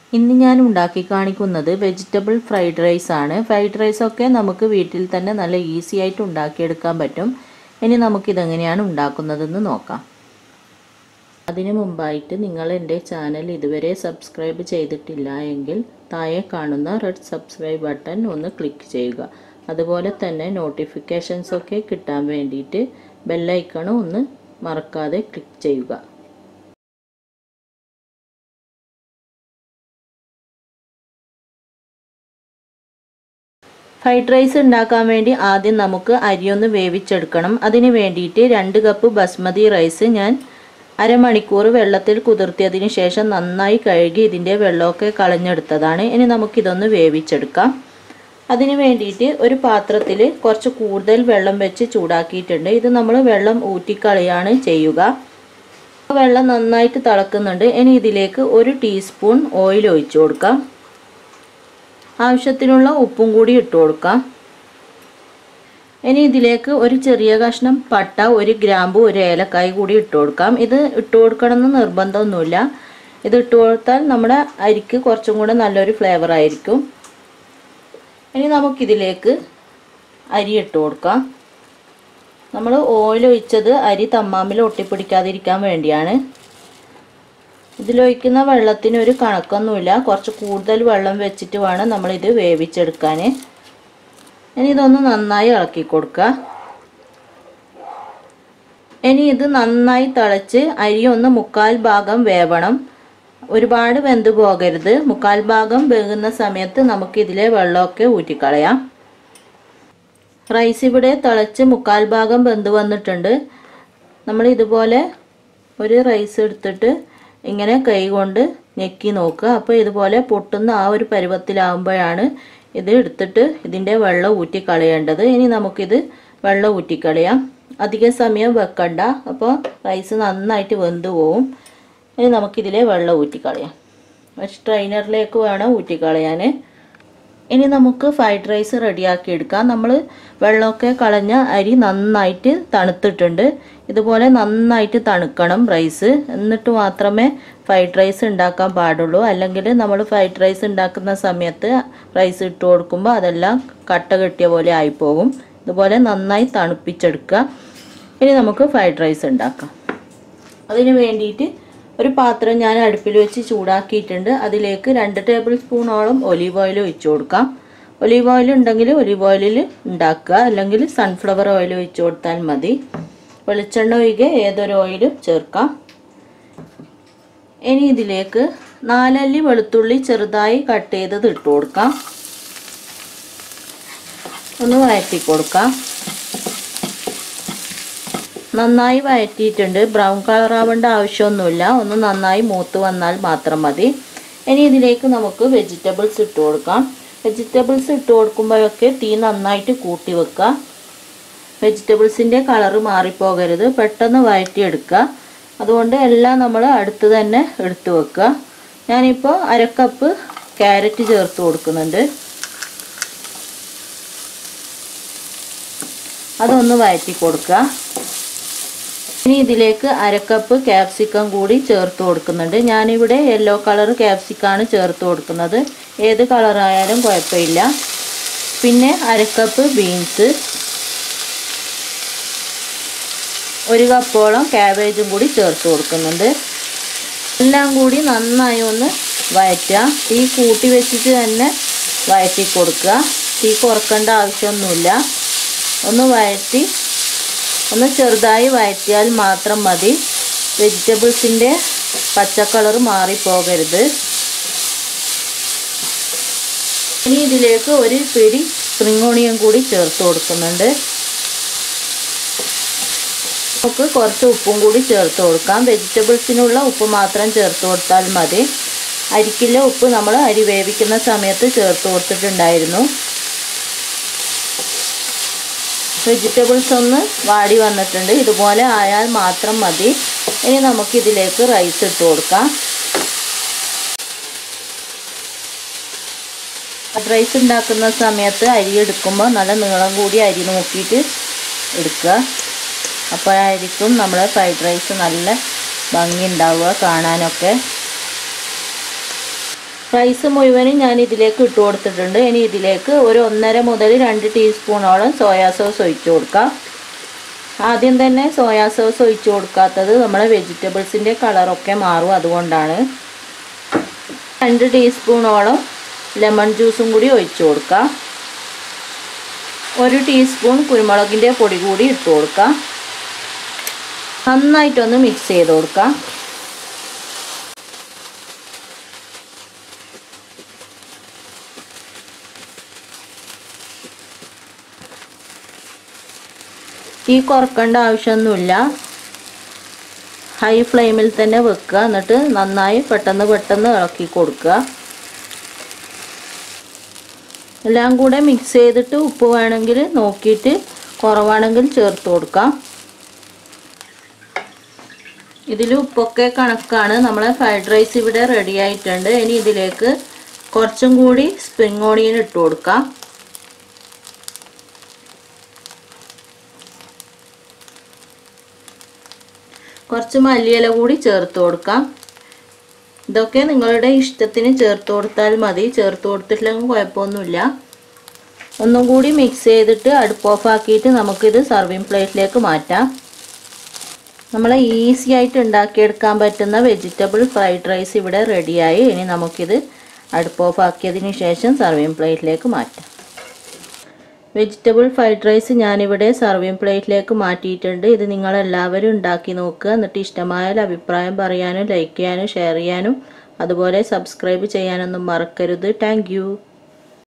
ഇന്ന് ഞാൻ ഉണ്ടാക്കി കാണിക്കുന്നത് വെജിറ്റബിൾ ഫ്രൈഡ് റൈസ് ആണ് ഫ്രൈഡ് റൈസൊക്കെ നമുക്ക് വീട്ടിൽ തന്നെ നല്ല ഈസി ആയിട്ട് ഉണ്ടാക്കിയെടുക്കാൻ പറ്റും ഇനി നമുക്കിതെങ്ങനെയാണ് ഉണ്ടാക്കുന്നതെന്ന് നോക്കാം അതിനു മുമ്പായിട്ട് നിങ്ങൾ എൻ്റെ ചാനൽ ഇതുവരെ സബ്സ്ക്രൈബ് ചെയ്തിട്ടില്ല എങ്കിൽ താഴെ കാണുന്ന റെഡ് സബ്സ്ക്രൈബ് ബട്ടൺ ഒന്ന് ക്ലിക്ക് ചെയ്യുക അതുപോലെ തന്നെ നോട്ടിഫിക്കേഷൻസ് ഒക്കെ കിട്ടാൻ വേണ്ടിയിട്ട് ബെല്ലൈക്കൺ ഒന്ന് മറക്കാതെ ക്ലിക്ക് ചെയ്യുക ഫ്രൈഡ് റൈസ് ഉണ്ടാക്കാൻ വേണ്ടി ആദ്യം നമുക്ക് അരിയൊന്ന് വേവിച്ചെടുക്കണം അതിന് വേണ്ടിയിട്ട് രണ്ട് കപ്പ് ബസ്മതി റൈസ് ഞാൻ അരമണിക്കൂർ വെള്ളത്തിൽ കുതിർത്തിയതിന് ശേഷം നന്നായി കഴുകി ഇതിൻ്റെ വെള്ളമൊക്കെ കളഞ്ഞെടുത്തതാണ് ഇനി നമുക്കിതൊന്ന് വേവിച്ചെടുക്കാം അതിന് വേണ്ടിയിട്ട് ഒരു പാത്രത്തിൽ കുറച്ച് കൂടുതൽ വെള്ളം വെച്ച് ചൂടാക്കിയിട്ടുണ്ട് ഇത് നമ്മൾ വെള്ളം ഊറ്റിക്കളയാണ് ചെയ്യുക വെള്ളം നന്നായിട്ട് തിളക്കുന്നുണ്ട് ഇനി ഇതിലേക്ക് ഒരു ടീസ്പൂൺ ഓയിൽ ഒഴിച്ചു കൊടുക്കാം ആവശ്യത്തിനുള്ള ഉപ്പും കൂടി ഇട്ട് കൊടുക്കാം ഇനി ഇതിലേക്ക് ഒരു ചെറിയ കഷ്ണം പട്ട ഒരു ഗ്രാമ്പു ഒരു ഏലക്കായ കൂടി ഇട്ട് കൊടുക്കാം ഇത് ഇട്ട് കൊടുക്കണമെന്ന് നിർബന്ധമൊന്നുമില്ല ഇത് ഇട്ട് കൊടുത്താൽ നമ്മുടെ അരിക്ക് കുറച്ചും കൂടെ നല്ലൊരു ഫ്ലേവർ ആയിരിക്കും ഇനി നമുക്കിതിലേക്ക് അരി ഇട്ട് കൊടുക്കാം നമ്മൾ ഓയിൽ ഒഴിച്ചത് അരി തമ്മാമിൽ ഒട്ടിപ്പിടിക്കാതിരിക്കാൻ വേണ്ടിയാണ് ഇതിലൊഴിക്കുന്ന വെള്ളത്തിന് ഒരു കണക്കൊന്നുമില്ല കുറച്ച് കൂടുതൽ വെള്ളം വെച്ചിട്ട് വേണം നമ്മളിത് വേവിച്ചെടുക്കാൻ ഇനി ഇതൊന്ന് നന്നായി ഇളക്കി കൊടുക്കുക ഇനി ഇത് നന്നായി തിളച്ച് അരി ഒന്ന് മുക്കാൽ ഭാഗം വേവണം ഒരുപാട് വെന്ത് പോകരുത് മുക്കാൽ ഭാഗം വേകുന്ന സമയത്ത് നമുക്കിതിലെ വെള്ളമൊക്കെ ഊറ്റിക്കളയാം റൈസ് ഇവിടെ തിളച്ച് മുക്കാൽ ഭാഗം വെന്ത് വന്നിട്ടുണ്ട് നമ്മൾ ഇതുപോലെ ഒരു റൈസ് എടുത്തിട്ട് ഇങ്ങനെ കൈ കൊണ്ട് ഞെക്കി നോക്കുക അപ്പോൾ ഇതുപോലെ പൊട്ടുന്ന ആ ഒരു പരുവത്തിലാവുമ്പോഴാണ് ഇത് എടുത്തിട്ട് ഇതിൻ്റെ വെള്ളം ഊറ്റിക്കളയേണ്ടത് ഇനി നമുക്കിത് വെള്ളം ഊറ്റിക്കളയാം അധിക സമയം വെക്കണ്ട അപ്പോൾ റൈസ് നന്നായിട്ട് വെന്ത് പോവും ഇനി നമുക്കിതിലെ വെള്ളം ഊറ്റിക്കളയാം സ്ട്രൈനറിലേക്ക് വേണം ഊറ്റിക്കളയാൻ ഇനി നമുക്ക് ഫ്രൈഡ് റൈസ് റെഡിയാക്കി എടുക്കാം നമ്മൾ വെള്ളമൊക്കെ കളഞ്ഞ അരി നന്നായിട്ട് തണുത്തിട്ടുണ്ട് ഇതുപോലെ നന്നായിട്ട് തണുക്കണം റൈസ് എന്നിട്ട് മാത്രമേ ഫ്രൈഡ് റൈസ് ഉണ്ടാക്കാൻ പാടുള്ളൂ അല്ലെങ്കിൽ നമ്മൾ ഫ്രൈഡ് റൈസ് ഉണ്ടാക്കുന്ന സമയത്ത് റൈസ് ഇട്ട് കൊടുക്കുമ്പോൾ അതെല്ലാം കട്ട കെട്ടിയ പോലെ ആയിപ്പോകും ഇതുപോലെ നന്നായി തണുപ്പിച്ചെടുക്കുക ഇനി നമുക്ക് ഫ്രൈഡ് റൈസ് ഉണ്ടാക്കാം അതിന് വേണ്ടിയിട്ട് ഒരു പാത്രം ഞാൻ അടുപ്പിൽ വെച്ച് ചൂടാക്കിയിട്ടുണ്ട് അതിലേക്ക് രണ്ട് ടേബിൾ സ്പൂണോളം ഒലീവ് ഓയിൽ ഒഴിച്ചു കൊടുക്കാം ഒലീവ് ഓയിൽ ഉണ്ടെങ്കിൽ ഒലീവ് ഓയിലിൽ ഉണ്ടാക്കുക അല്ലെങ്കിൽ സൺഫ്ലവർ ഓയിൽ ഒഴിച്ചു കൊടുത്താൽ മതി വെളിച്ചെണ്ണ ഒഴികെ ഏതൊരു ഓയിലും ചേർക്കാം ഇനി ഇതിലേക്ക് നാലല്ലി വെളുത്തുള്ളി ചെറുതായി കട്ട് ചെയ്തത് ഇട്ട് കൊടുക്കാം ഒന്ന് വഴറ്റി കൊടുക്കാം നന്നായി വഴറ്റിയിട്ടുണ്ട് ബ്രൗൺ കളർ ആവേണ്ട ആവശ്യമൊന്നുമില്ല ഒന്ന് നന്നായി മൂത്ത് വന്നാൽ മാത്രം മതി ഇനി ഇതിലേക്ക് നമുക്ക് വെജിറ്റബിൾസ് ഇട്ട് കൊടുക്കാം വെജിറ്റബിൾസ് ഇട്ട് കൊടുക്കുമ്പോഴൊക്കെ തീ നന്നായിട്ട് കൂട്ടി വെക്കുക വെജിറ്റബിൾസിൻ്റെ കളറ് മാറിപ്പോകരുത് പെട്ടെന്ന് വഴറ്റിയെടുക്കുക അതുകൊണ്ട് എല്ലാം നമ്മൾ അടുത്ത് തന്നെ എടുത്ത് വെക്കുക ഞാനിപ്പോൾ അരക്കപ്പ് ക്യാരറ്റ് ചേർത്ത് കൊടുക്കുന്നുണ്ട് അതൊന്ന് വഴറ്റി കൊടുക്കുക ഇനി ഇതിലേക്ക് അരക്കപ്പ് ക്യാപ്സിക്കം കൂടി ചേർത്ത് കൊടുക്കുന്നുണ്ട് ഞാനിവിടെ യെല്ലോ കളർ ക്യാപ്സിക്കാണ് ചേർത്ത് കൊടുക്കുന്നത് ഏത് കളറായാലും കുഴപ്പമില്ല പിന്നെ അരക്കപ്പ് ബീൻസ് ഒരു കപ്പോളം ക്യാബേജും കൂടി ചേർത്ത് കൊടുക്കുന്നുണ്ട് എല്ലാം കൂടി നന്നായി ഒന്ന് വഴറ്റുക തീ കൂട്ടി വെച്ചിട്ട് തന്നെ വഴറ്റി കൊടുക്കുക തീ കുറക്കേണ്ട ആവശ്യമൊന്നുമില്ല ഒന്ന് വഴറ്റി ഒന്ന് ചെറുതായി വഴറ്റിയാൽ മാത്രം മതി വെജിറ്റബിൾസിൻ്റെ പച്ചക്കളർ മാറിപ്പോകരുത് ഇനി ഇതിലേക്ക് ഒരു പിടി സ്പ്രിംഗ് ഓണിയൻ കൂടി ചേർത്ത് കൊടുക്കുന്നുണ്ട് നമുക്ക് കുറച്ച് ഉപ്പും കൂടി ചേർത്ത് കൊടുക്കാം വെജിറ്റബിൾസിനുള്ള ഉപ്പ് മാത്രം ചേർത്ത് കൊടുത്താൽ മതി അരിക്കിലെ ഉപ്പ് നമ്മൾ അരി വേവിക്കുന്ന സമയത്ത് ചേർത്ത് കൊടുത്തിട്ടുണ്ടായിരുന്നു വെജിറ്റബിൾസ് ഒന്ന് വാടി വന്നിട്ടുണ്ട് ഇതുപോലെ ആയാൽ മാത്രം മതി ഇനി നമുക്കിതിലേക്ക് റൈസ് ഇട്ട് കൊടുക്കാം റൈസ് ഉണ്ടാക്കുന്ന സമയത്ത് അരി എടുക്കുമ്പോൾ നല്ല നീളം കൂടി അരി നോക്കിയിട്ട് എടുക്കുക അപ്പോഴായിരിക്കും നമ്മളെ ഫ്രൈഡ് റൈസ് നല്ല ഭംഗി ഉണ്ടാവുക കാണാനൊക്കെ റൈസ് മുഴുവനും ഞാൻ ഇതിലേക്ക് ഇട്ട് കൊടുത്തിട്ടുണ്ട് ഇനി ഇതിലേക്ക് ഒരു ഒന്നര മുതൽ രണ്ട് ടീസ്പൂണോളം സോയാ സോസ് ഒഴിച്ചു കൊടുക്കാം ആദ്യം തന്നെ സോയാ സോസ് ഒഴിച്ചു കൊടുക്കാത്തത് നമ്മുടെ വെജിറ്റബിൾസിൻ്റെ കളറൊക്കെ മാറും അതുകൊണ്ടാണ് രണ്ട് ടീസ്പൂണോളം ലെമൺ ജ്യൂസും കൂടി ഒഴിച്ചു കൊടുക്കാം ഒരു ടീസ്പൂൺ കുരുമുളകിൻ്റെ പൊടി കൂടി ഇട്ട് കൊടുക്കാം നന്നായിട്ടൊന്ന് മിക്സ് ചെയ്ത് കൊടുക്കാം തീ കുറക്കേണ്ട ആവശ്യമൊന്നുമില്ല ഹൈ ഫ്ലെയിമിൽ തന്നെ വെക്കുക എന്നിട്ട് നന്നായി പെട്ടെന്ന് പെട്ടെന്ന് ഇളക്കി കൊടുക്കുക എല്ലാം കൂടെ മിക്സ് ചെയ്തിട്ട് ഉപ്പ് വേണമെങ്കിൽ നോക്കിയിട്ട് കുറവാണെങ്കിൽ ചേർത്ത് കൊടുക്കാം ഇതിൽ ഉപ്പൊക്കെ കണക്കാണ് നമ്മളെ ഫ്രൈഡ് റൈസ് ഇവിടെ റെഡി ആയിട്ടുണ്ട് ഇനി ഇതിലേക്ക് കുറച്ചും കൂടി സ്പ്രിങ് ഓണിയൻ ഇട്ട് കൊടുക്കാം കുറച്ച് മല്ലിയില കൂടി ചേർത്ത് കൊടുക്കാം ഇതൊക്കെ നിങ്ങളുടെ ഇഷ്ടത്തിന് ചേർത്ത് കൊടുത്താൽ മതി ചേർത്ത് കൊടുത്തിട്ടില്ലെങ്കിൽ കുഴപ്പമൊന്നുമില്ല ഒന്നും കൂടി മിക്സ് ചെയ്തിട്ട് അടുപ്പ് ഓഫ് ആക്കിയിട്ട് നമുക്കിത് സർവിങ് പ്ലേറ്റിലേക്ക് മാറ്റാം നമ്മൾ ഈസി ആയിട്ട് ഉണ്ടാക്കിയെടുക്കാൻ പറ്റുന്ന വെജിറ്റബിൾ ഫ്രൈഡ് റൈസ് ഇവിടെ റെഡിയായി ഇനി നമുക്കിത് അടുപ്പ് ഓഫ് ആക്കിയതിന് ശേഷം സർവിങ് പ്ലേറ്റിലേക്ക് മാറ്റാം വെജിറ്റബിൾ ഫ്രൈഡ് റൈസ് ഞാനിവിടെ സർവിങ് പ്ലേറ്റിലേക്ക് മാറ്റിയിട്ടുണ്ട് ഇത് നിങ്ങളെല്ലാവരും ഉണ്ടാക്കി നോക്കുക എന്നിട്ട് ഇഷ്ടമായാൽ അഭിപ്രായം പറയാനും ലൈക്ക് ചെയ്യാനും ഷെയർ ചെയ്യാനും അതുപോലെ സബ്സ്ക്രൈബ് ചെയ്യാനൊന്നും മറക്കരുത് താങ്ക്